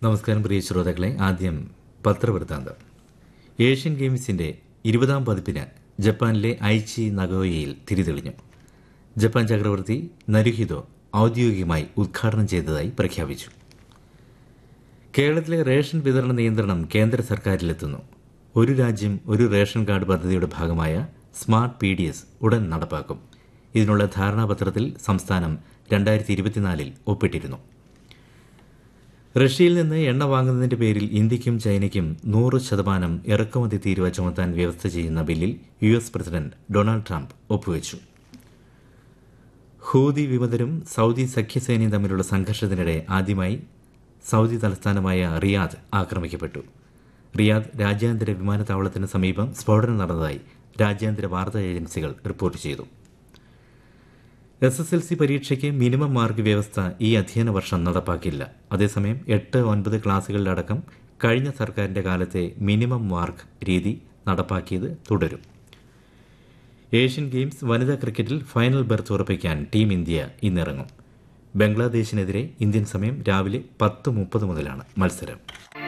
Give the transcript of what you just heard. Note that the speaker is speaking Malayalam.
നമസ്കാരം പ്രിയ ശ്രോതാക്കളെ ആദ്യം പത്രവൃത്താന്തം ഏഷ്യൻ ഗെയിംസിന്റെ ഇരുപതാം പതിപ്പിന് ജപ്പാനിലെ ഐച്ചി നഗോയയിൽ തിരിതെളിഞ്ഞു ജപ്പാൻ ചക്രവർത്തി നരുഹിതോ ഔദ്യോഗികമായി ഉദ്ഘാടനം ചെയ്തതായി പ്രഖ്യാപിച്ചു കേരളത്തിലെ റേഷൻ വിതരണ നിയന്ത്രണം കേന്ദ്ര സർക്കാരിലെത്തുന്നു ഒരു രാജ്യം ഒരു റേഷൻ കാർഡ് പദ്ധതിയുടെ ഭാഗമായ സ്മാർട്ട് പി ഡി എസ് ഉടൻ നടപ്പാക്കും ഇതിനുള്ള ധാരണാപത്രത്തിൽ സംസ്ഥാനം രണ്ടായിരത്തി ഇരുപത്തിനാലിൽ ഒപ്പിട്ടിരുന്നു റഷ്യയിൽ നിന്ന് എണ്ണ വാങ്ങുന്നതിന്റെ പേരിൽ ഇന്ത്യയ്ക്കും ചൈനയ്ക്കും നൂറ് ശതമാനം ഇറക്കുമതി തീരുവ ചുമത്താൻ വ്യവസ്ഥ ചെയ്യുന്ന ബില്ലിൽ U S president Donald Trump ഒപ്പുവച്ചു ഹൂതി വിമതരും സൗദി സഖ്യസേനയും തമ്മിലുള്ള സംഘർഷത്തിനിടെ ആദ്യമായി സൗദി തലസ്ഥാനമായ റിയാദ് ആക്രമിക്കപ്പെട്ടു റിയാദ് രാജ്യാന്തര വിമാനത്താവളത്തിന് സമീപം സ്ഫോടനം നടന്നതായി രാജ്യാന്തര വാർത്താ ഏജൻസികൾ റിപ്പോർട്ട് ചെയ്തു എസ് എസ് എൽ സി പരീക്ഷയ്ക്ക് മിനിമം മാർക്ക് വ്യവസ്ഥ ഈ അധ്യയന വർഷം നടപ്പാക്കില്ല അതേസമയം എട്ട് ഒൻപത് ക്ലാസുകളിലടക്കം കഴിഞ്ഞ സർക്കാരിന്റെ കാലത്തെ മിനിമം മാർക്ക് രീതി നടപ്പാക്കിയത് തുടരും ഏഷ്യൻ ഗെയിംസ് വനിതാ ക്രിക്കറ്റിൽ ഫൈനൽ ബെർത്ത് ഉറപ്പിക്കാൻ ടീം ഇന്ത്യ ഇന്നിറങ്ങും ബംഗ്ലാദേശിനെതിരെ ഇന്ത്യൻ സമയം രാവിലെ പത്ത് മുപ്പത് മുതലാണ് മത്സരം